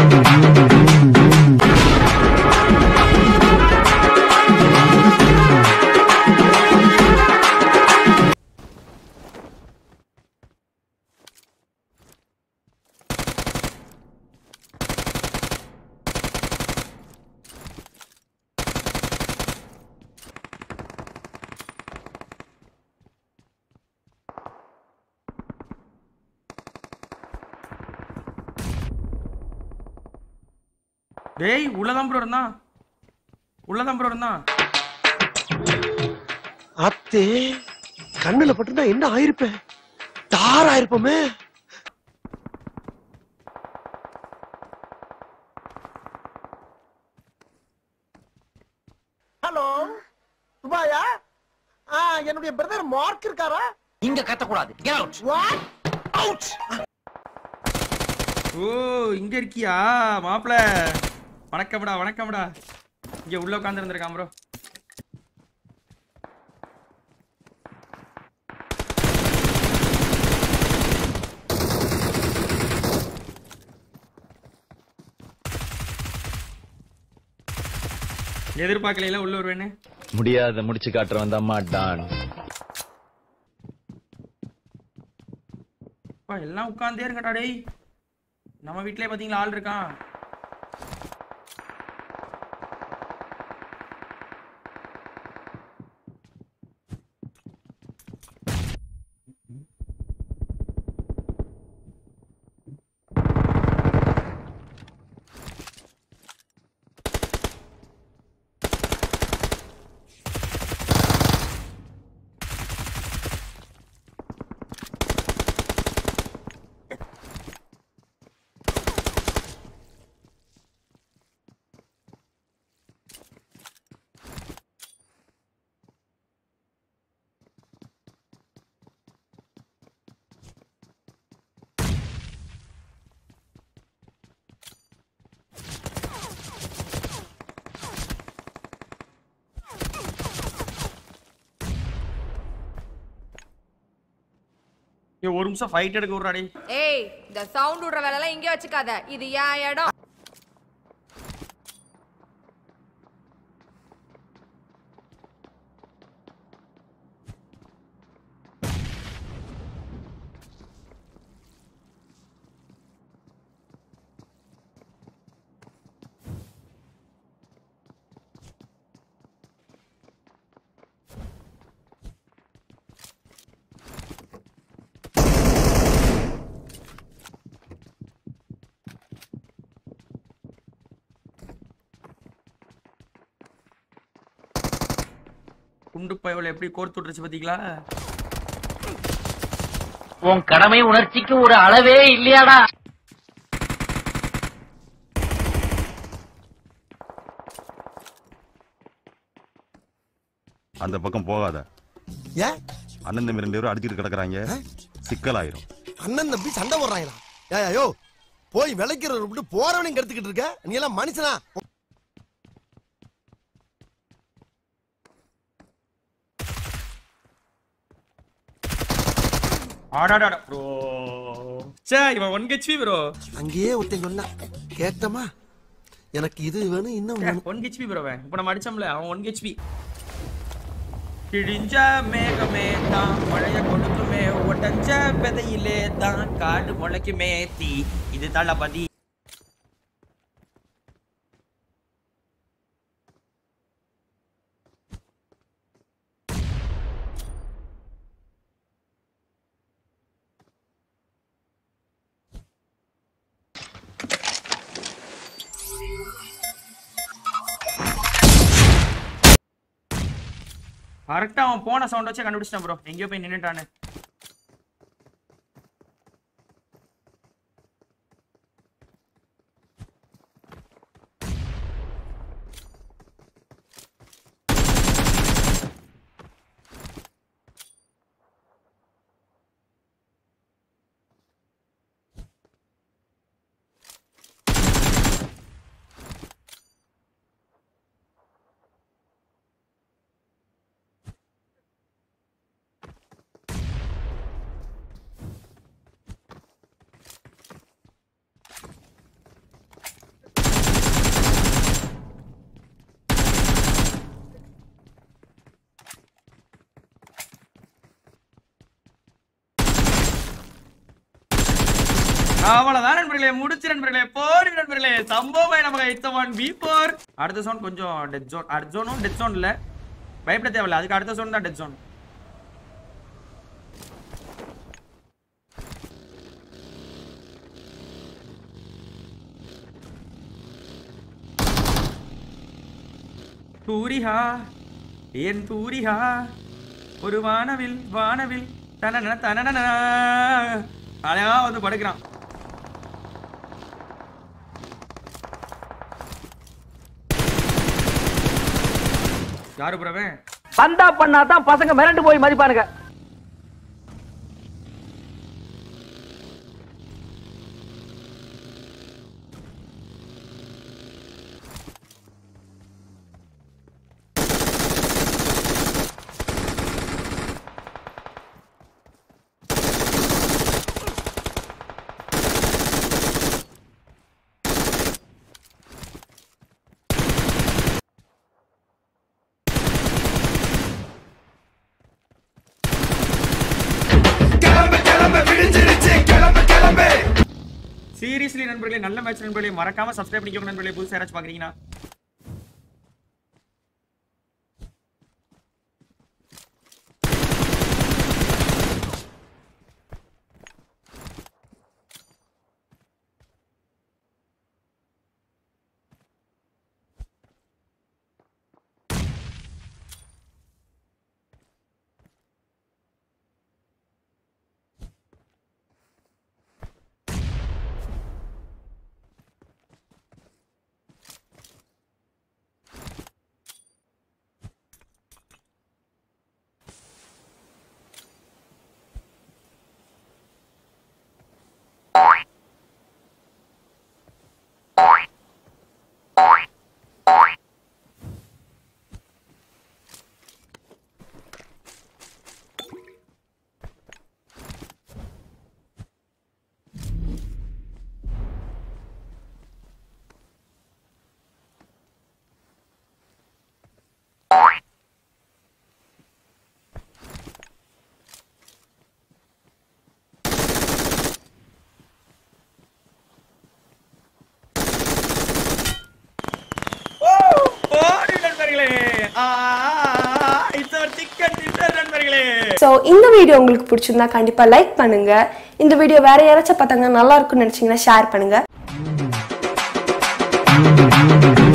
டேய் உள்ளதான் ப்ரோ இருந்தான் உள்ளதான் ப்ரோ இருந்தான் அத்தே கண்ணுல பட்டிருந்தா என்ன ஆயிருப்பேன் தார் ஆயிருப்போமே ஹலோ சுபாயா ஆ என்னுடைய பிரதர் மார்க் இருக்காரா இங்க கத்தக்கூடாது Get out. வாட் அவுட் ஓ இங்க இருக்கியா மாப்பிள வணக்கம்டா வணக்கம்டா இங்க உள்ள உட்கார்ந்து இருந்திருக்கான் ப்ரோ எதிர்பார்க்கல உள்ள வருவேன்னு முடியாத முடிச்சு காட்டுறவன் தான் மாட்டான் அப்பா, எல்லாம் உட்கார்ந்தே இருக்கடா டேய் நம்ம வீட்லயே பாத்தீங்களா ஆள் இருக்கான் ஏய், ஒரு நிமிஷம் ஃபைட் எடுக்க விட்றா டேய் ஏய் இந்த சவுண்ட் விடுற வேலை எல்லாம் இங்கே வச்சுக்காத இது என் இடம் குண்டு பயவலை எப்படி கோர்த்து விட்டுருச்சு பாத்தீங்களா உன் கடமை உணர்ச்சிக்கு ஒரு அளவே இல்லையாடா அந்த பக்கம் போகாத ஏன் அண்ணன் தம்பி ரெண்டு பேரும் அடிச்சிட்டு கிடக்குறாங்க சிக்கலாயிரும் அண்ணன் தம்பி சண்டை போடுறாங்களா ஏய் ஐயோ போய் விளைக்கிறத விட்டு போறவனையும் கெடுத்துக்கிட்டு இருக்க நீ எல்லாம் மனுஷனா ஆடாடாடா ப்ரோ சே இவன் ஒன் ஹெச்பி ப்ரோ அங்கேயே ஒருத்தன் சொன்னா கேட்டமா எனக்கு இது வேணும் இன்னும் வேணும் ஒன் ஹெச்பி ப்ரோ அவன் இப்போ நம்ம அடிச்சோம்ல அவன் ஒன் ஹெச்பி கிழிஞ்ச மேகமே தான் மழைய கொடுக்குமே ஒட்டஞ்ச விதையிலே தான் காடு முளைக்குமே தீ இது தளபதி கரெக்டா அவன் போன சவுண்ட் வச்சு கண்டுபிடிச்சிட்டான் ப்ரோ எங்கேயோ போய் நின்னுட்டானு அவ்வளவுதான் நண்பர்களே முடிச்சு நண்பர்களே போடு நண்பர்களே சம்பவம் நமக்கு இத்தவான் பி போர் அடுத்த ஜோன் கொஞ்சம் டெத் ஜோன் அடுத்த ஜோனும் டெத் ஜோன் இல்ல பயப்பட தேவையில்ல அதுக்கு அடுத்த ஜோன் தான் டெத் ஜோன் தூரிஹா ஏன் தூரிஹா ஒரு வானவில் வானவில் தனன தனன அழகா வந்து படுக்கிறான் யாரு புறவன் பந்தா பண்ணாதான் பசங்க மிரண்டு போய் மதிப்பானுங்க சீரியஸ்லி நண்பர்களே நல்ல மேட்ச் நண்பர்களே மறக்காம சப்ஸ்கிரைப் பண்ணிக்கோங்க நண்பர்களே புதுசா யாராச்சும் பாக்குறீங்கன்னா ஓடி நண்பர்களே ஆ இட்ஸ் அவர் சிக்கன் டின்னர் நண்பர்களே ஸோ இந்த வீடியோ உங்களுக்கு பிடிச்சிருந்தா கண்டிப்பாக லைக் பண்ணுங்க இந்த வீடியோ வேற யாராச்சும் பார்த்தாங்க நல்லா இருக்கும்னு நினச்சிங்கன்னா ஷேர் பண்ணுங்க